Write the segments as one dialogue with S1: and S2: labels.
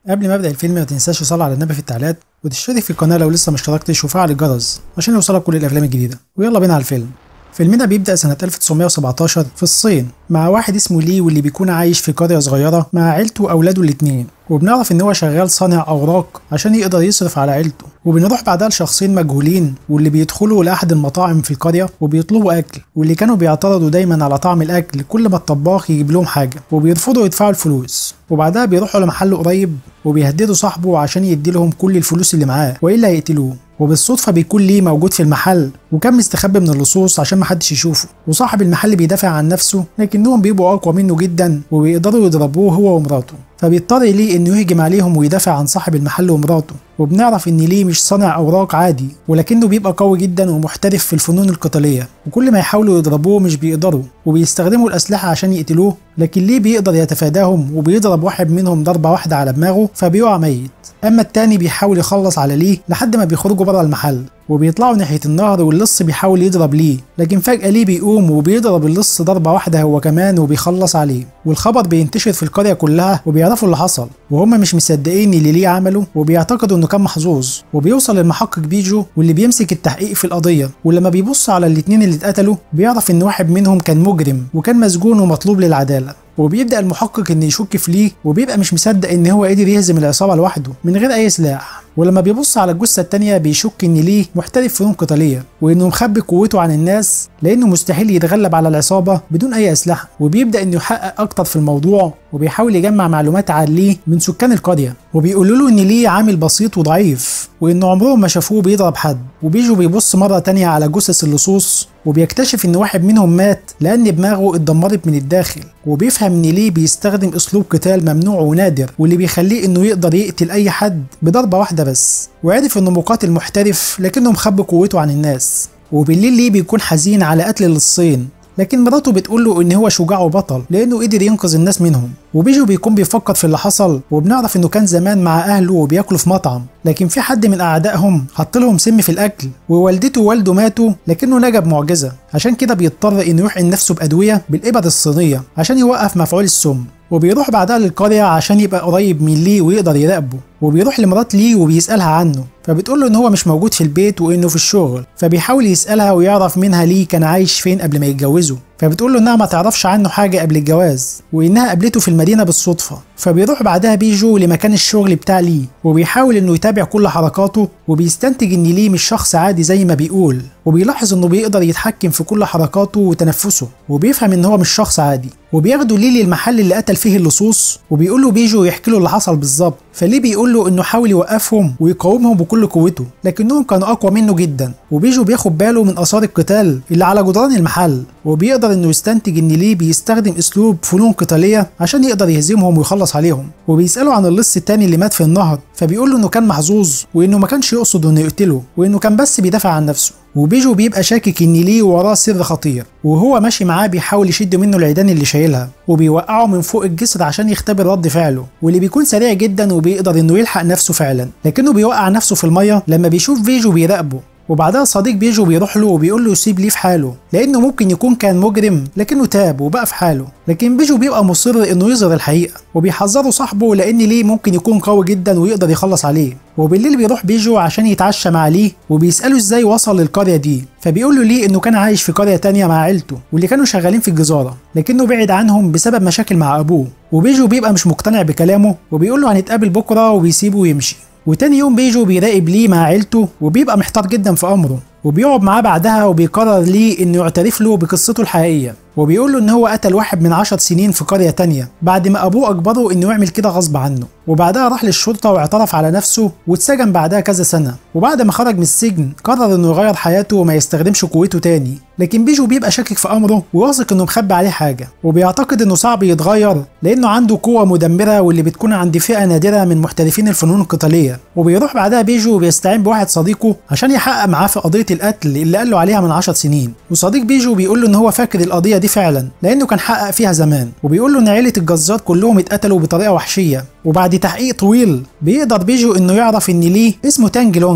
S1: قبل ما ابدا الفيلم ما تنساش تصلي على النبي في التعليقات وتشترك في القناه لو لسه ما اشتركتش وفعل الجرس عشان يوصلك كل الافلام الجديده ويلا بينا على الفيلم فيلمنا بيبدأ سنة 1917 في الصين مع واحد اسمه لي واللي بيكون عايش في قرية صغيرة مع عيلته وأولاده الاتنين وبنعرف إن هو شغال صانع أوراق عشان يقدر يصرف على عيلته وبنروح بعدها لشخصين مجهولين واللي بيدخلوا لأحد المطاعم في القرية وبيطلبوا أكل واللي كانوا بيعترضوا دايما على طعم الأكل كل ما الطباخ يجيب لهم حاجة وبيرفضوا يدفعوا الفلوس وبعدها بيروحوا لمحل قريب وبيهددوا صاحبه عشان يديلهم كل الفلوس اللي معاه وإلا هيقتلوه وبالصدفة بيكون ليه موجود في المحل وكان مستخبي من اللصوص عشان محدش يشوفه وصاحب المحل بيدافع عن نفسه لكنهم بيبقوا أقوى منه جدا وبيقدروا يضربوه هو ومراته فبيضطر ليه انه يهجم عليهم ويدافع عن صاحب المحل ومراته وبنعرف ان ليه مش صانع اوراق عادي ولكنه بيبقى قوي جدا ومحترف في الفنون القتاليه وكل ما يحاولوا يضربوه مش بيقدروا وبيستخدموا الاسلحه عشان يقتلوه لكن ليه بيقدر يتفاداهم وبيضرب واحد منهم ضربه واحده على دماغه فبيقع ميت اما التاني بيحاول يخلص على ليه لحد ما بيخرجوا بره المحل وبيطلعوا ناحية النهر واللص بيحاول يضرب ليه لكن فجأة ليه بيقوم وبيضرب اللص ضربة واحدة هو كمان وبيخلص عليه والخبر بينتشر في القرية كلها وبيعرفوا اللي حصل وهم مش مصدقين اللي ليه عمله وبيعتقدوا انه كان محظوظ وبيوصل المحقق بيجو واللي بيمسك التحقيق في القضية ولما بيبص على الاتنين اللي اتقتلوا بيعرف ان واحد منهم كان مجرم وكان مسجون ومطلوب للعدالة وبيبدا المحقق ان يشك في ليه وبيبقى مش مصدق ان هو قدر يهزم العصابه لوحده من غير اي سلاح ولما بيبص على الجثه التانيه بيشك ان ليه محترف فنون قتاليه وانه مخبي قوته عن الناس لانه مستحيل يتغلب على العصابه بدون اي اسلحه وبيبدا انه يحقق اكتر في الموضوع وبيحاول يجمع معلومات عن ليه من سكان القريه وبيقولوا له ان ليه عامل بسيط وضعيف وانه عمرهم ما شافوه بيضرب حد وبيجوا بيبص مره تانيه على جثث اللصوص وبيكتشف ان واحد منهم مات لان دماغه اتدمرت من الداخل وبيفهم ان ليه بيستخدم اسلوب قتال ممنوع ونادر واللي بيخليه انه يقدر يقتل اي حد بضربه واحده بس وعرف انه مقاتل محترف لكنه مخبي قوته عن الناس وبالليل ليه بيكون حزين على قتل اللصين لكن مراته بتقول له ان هو شجاع وبطل لانه قدر ينقذ الناس منهم وبيجو بيكون بيفكر في اللي حصل وبنعرف انه كان زمان مع اهله وبياكلوا في مطعم لكن في حد من اعدائهم حط لهم سم في الاكل ووالدته ووالده ماتوا لكنه نجا بمعجزه عشان كده بيضطر انه يحقن نفسه بادويه بالابر الصينيه عشان يوقف مفعول السم وبيروح بعدها للقرية عشان يبقى قريب من ليه ويقدر يراقبه وبيروح لمرات ليه وبيسألها عنه فبتقول له ان هو مش موجود في البيت وانه في الشغل فبيحاول يسألها ويعرف منها ليه كان عايش فين قبل ما يتجوزوا فبتقول له انها ما تعرفش عنه حاجة قبل الجواز وانها قابلته في المدينة بالصدفة فبيروح بعدها بيجو لمكان الشغل بتاع ليه وبيحاول انه يتابع كل حركاته وبيستنتج ان ليه مش شخص عادي زي ما بيقول وبيلاحظ انه بيقدر يتحكم في كل حركاته وتنفسه وبيفهم ان هو مش شخص عادي وبياخدوا ليه للمحل اللي قتل فيه اللصوص وبيقول له بيجو يحكي له اللي حصل بالظبط فليه بيقول له انه حاول يوقفهم ويقاومهم بكل قوته لكنهم كانوا اقوى منه جدا وبيجو بياخد باله من اثار القتال اللي على جدران المحل وبيقدر انه يستنتج ان ليه بيستخدم اسلوب فنون قتاليه عشان يقدر يهزمهم ويخلص عليهم وبيساله عن اللص التاني اللي مات في النهر فبيقول له انه كان محظوظ وانه ما كانش يقصد انه يقتله وانه كان بس بيدافع عن نفسه وبيجو بيبقى شاكك ان ليه وراه سر خطير وهو ماشي معاه بيحاول يشد منه العيدان اللي شايلها وبيوقعه من فوق الجسر عشان يختبر رد فعله واللي بيكون سريع جدا وبيقدر انه يلحق نفسه فعلا لكنه بيوقع نفسه في الميه لما بيشوف بيجو بيراقبه وبعدها صديق بيجو بيروح له وبيقول له يسيب ليه في حاله لانه ممكن يكون كان مجرم لكنه تاب وبقى في حاله لكن بيجو بيبقى مصر انه يظهر الحقيقه وبيحذره صاحبه لان ليه ممكن يكون قوي جدا ويقدر يخلص عليه وبالليل بيروح بيجو عشان يتعشى مع ليه وبيساله ازاي وصل للقريه دي فبيقول له ليه انه كان عايش في قريه تانية مع عيلته واللي كانوا شغالين في الجزاره لكنه بعد عنهم بسبب مشاكل مع ابوه وبيجو بيبقى مش مقتنع بكلامه وبيقول له هنتقابل بكره وبيسيبه ويمشي وتاني يوم بيجو بيراقب ليه مع عيلته وبيبقى محتار جدا في امره وبيقعد معاه بعدها وبيقرر ليه انه يعترف له بقصته الحقيقيه وبيقول له ان هو قتل واحد من عشر سنين في قريه تانية بعد ما ابوه اجبره انه يعمل كده غصب عنه وبعدها راح للشرطه واعترف على نفسه واتسجن بعدها كذا سنه وبعد ما خرج من السجن قرر انه يغير حياته وما يستخدمش قوته تاني لكن بيجو بيبقى شاكك في امره وواثق انه مخبي عليه حاجه وبيعتقد انه صعب يتغير لانه عنده قوه مدمره واللي بتكون عند فئه نادره من محترفين الفنون القتاليه وبيروح بعدها بيجو وبيستعين بواحد صديقه عشان يحقق معاه في قضيه القتل اللي قال له عليها من 10 سنين وصديق بيجو بيقول له ان هو فاكر القضيه دي فعلا لانه كان حقق فيها زمان وبيقول له ان عيله الجزار كلهم اتقتلوا بطريقه وحشيه وبعد تحقيق طويل بيقدر بيجو انه يعرف ان ليه اسمه تانج لونج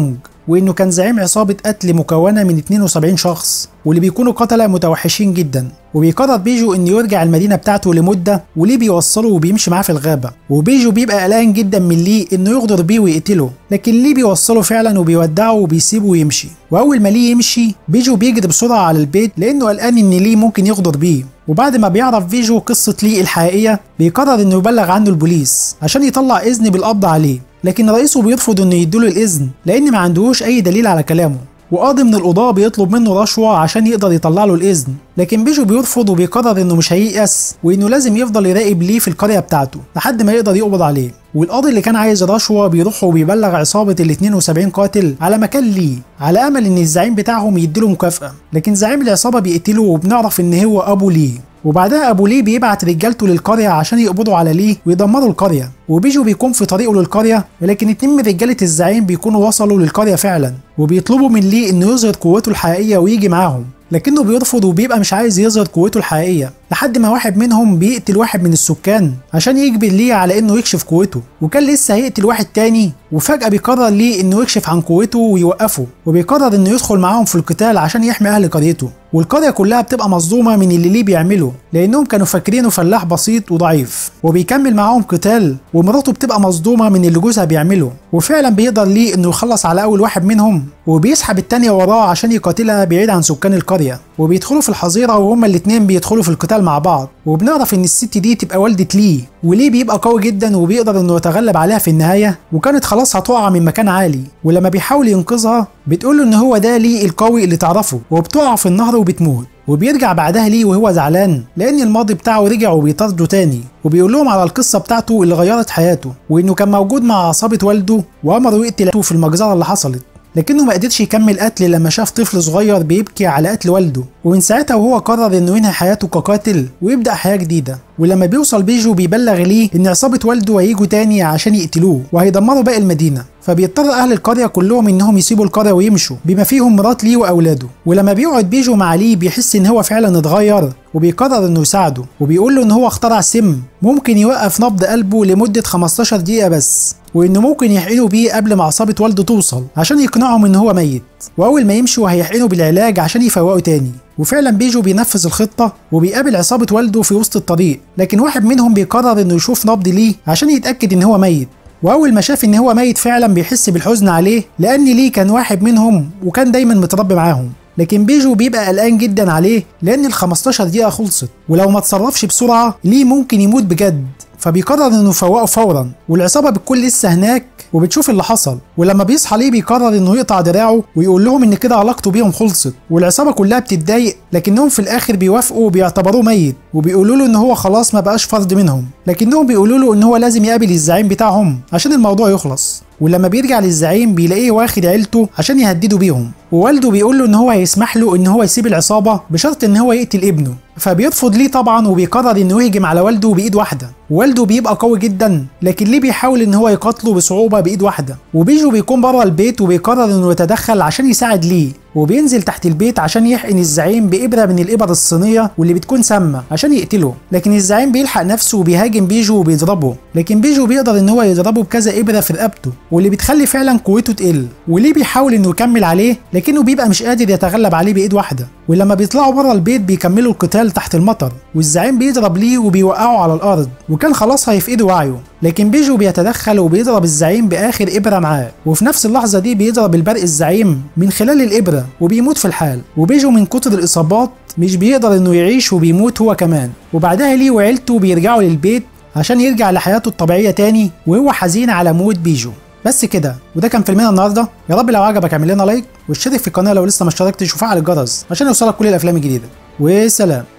S1: وانه كان زعيم عصابه قتل مكونه من 72 شخص واللي بيكونوا قتله متوحشين جدا وبيقرر بيجو انه يرجع المدينه بتاعته لمده وليه بيوصله وبيمشي معاه في الغابه وبيجو بيبقى قلقان جدا من ليه انه يغدر بيه ويقتله لكن ليه بيوصله فعلا وبيودعه وبيسيبه ويمشي واول ما ليه يمشي بيجو بيجري بسرعه على البيت لانه قلقان ان ليه ممكن يغدر بيه وبعد ما بيعرف فيجو قصة ليه الحقيقية بيقرر انه يبلغ عنه البوليس عشان يطلع اذن بالقبض عليه لكن رئيسه بيرفض انه يديله الاذن لان ما عندهوش اي دليل على كلامه وقاضي من القضاة بيطلب منه رشوة عشان يقدر يطلع له الإذن لكن بيجو بيرفض وبيقرر إنه مش هييأس وإنه لازم يفضل يراقب ليه في القرية بتاعته لحد ما يقدر يقبض عليه والقاضي اللي كان عايز رشوة بيروح وبيبلغ عصابة ال 72 قاتل على مكان ليه على أمل إن الزعيم بتاعهم يديله مكافأة لكن زعيم العصابة بيقتله وبنعرف إن هو أبو ليه وبعدها ابو ليه بيبعت رجالته للقريه عشان يقبضوا على ليه ويدمروا القريه وبيجو بيكون في طريقه للقريه ولكن اتنين من رجاله الزعيم بيكونوا وصلوا للقريه فعلا وبيطلبوا من ليه انه يظهر قوته الحقيقيه ويجي معاهم لكنه بيرفض وبيبقى مش عايز يظهر قوته الحقيقيه لحد ما واحد منهم بيقتل واحد من السكان عشان يجبر ليه على انه يكشف قوته وكان لسه هيقتل واحد تاني وفجأة بيقرر ليه انه يكشف عن قوته ويوقفه وبيقرر انه يدخل معاهم في القتال عشان يحمي اهل قريته والقرية كلها بتبقى مصدومة من اللي ليه بيعمله لانهم كانوا فاكرينه فلاح بسيط وضعيف وبيكمل معاهم قتال ومراته بتبقى مصدومة من اللي جوزها بيعمله وفعلا بيقدر ليه انه يخلص على اول واحد منهم وبيسحب التانية وراه عشان يقاتلها بعيد عن سكان القرية وبيدخلوا في الحظيرة وهما الاتنين بيدخلوا في القتال مع بعض وبنعرف ان الست دي تبقى والدة ليه وليه بيبقى قوي جدا وبيقدر انه يتغلب عليها في النهاية وكانت خلاص هتقع من مكان عالي ولما بيحاول ينقذها بتقول له ان هو ده ليه القوي اللي تعرفه وبتقع في النهر وبتموت وبيرجع بعدها ليه وهو زعلان لان الماضي بتاعه رجع وبيطارده تاني وبيقول لهم على القصه بتاعته اللي غيرت حياته وانه كان موجود مع عصابه والده وامره يقتل في المجزره اللي حصلت لكنه ما قدرش يكمل قتل لما شاف طفل صغير بيبكي على قتل والده ومن ساعتها وهو قرر انه ينهي حياته كقاتل ويبدا حياه جديده ولما بيوصل بيجو بيبلغ ليه ان عصابه والده هيجوا تاني عشان يقتلوه وهيدمروا باقي المدينه فبيضطر اهل القريه كلهم انهم يسيبوا القريه ويمشوا بما فيهم مرات ليه واولاده ولما بيقعد بيجو مع ليه بيحس ان هو فعلا اتغير وبيقرر انه يساعده وبيقول له ان هو اخترع سم ممكن يوقف نبض قلبه لمده 15 دقيقه بس وانه ممكن يحقنوا بيه قبل ما عصابه والده توصل عشان يقنعهم ان هو ميت واول ما يمشوا هيحقنوا بالعلاج عشان يفوقوا تاني وفعلا بيجو بينفذ الخطة وبيقابل عصابة والده في وسط الطريق لكن واحد منهم بيقرر انه يشوف نبض ليه عشان يتأكد ان هو ميت واول ما شاف ان هو ميت فعلا بيحس بالحزن عليه لان ليه كان واحد منهم وكان دايما متربي معاهم لكن بيجو بيبقى قلقان جدا عليه لان ال 15 دقيقة خلصت ولو ما اتصرفش بسرعة ليه ممكن يموت بجد فبيقرر انه يفوقه فورا والعصابة بتكون لسه هناك وبتشوف اللي حصل ولما بيصحى ليه بيقرر انه يقطع دراعه ويقول لهم ان كده علاقته بيهم خلصت والعصابه كلها بتتضايق لكنهم في الاخر بيوافقوا وبيعتبروه ميت وبيقولوا له ان هو خلاص ما بقاش فرد منهم لكنهم بيقولوا له ان هو لازم يقابل الزعيم بتاعهم عشان الموضوع يخلص ولما بيرجع للزعيم بيلاقيه واخد عيلته عشان يهددوا بيهم ووالده بيقول له ان هو هيسمح له ان هو يسيب العصابه بشرط ان هو يقتل ابنه فبيرفض ليه طبعا وبيقرر انه يهجم على والده بايد واحده والده بيبقى قوي جدا لكن ليه بيحاول ان هو يقاتله بصعوبه بايد واحده وبيجو بيكون بره البيت وبيقرر انه يتدخل عشان يساعد ليه وبينزل تحت البيت عشان يحقن الزعيم بإبرة من الإبر الصينية واللي بتكون سامة عشان يقتله لكن الزعيم بيلحق نفسه وبيهاجم بيجو وبيضربه لكن بيجو بيقدر ان هو يضربه بكذا إبرة في رقبته واللي بتخلي فعلا قوته تقل وليه بيحاول انه يكمل عليه لكنه بيبقى مش قادر يتغلب عليه بإيد واحدة ولما بيطلعوا بره البيت بيكملوا القتال تحت المطر والزعيم بيضرب ليه وبيوقعه على الأرض وكان خلاص هيفقده وعيه لكن بيجو بيتدخل وبيضرب الزعيم بآخر إبرة معاه وفي نفس اللحظة دي بيضرب البرق الزعيم من خلال الإبرة وبيموت في الحال وبيجو من كتر الإصابات مش بيقدر إنه يعيش وبيموت هو كمان وبعدها ليه وعيلته بيرجعوا للبيت عشان يرجع لحياته الطبيعية تاني وهو حزين على موت بيجو بس كده وده كان فيلمنا النهارده يا رب لو عجبك اعمل لنا لايك واشترك في القناه لو لسه ما اشتركتش وفعل الجرس عشان يوصلك كل الافلام الجديده وسلام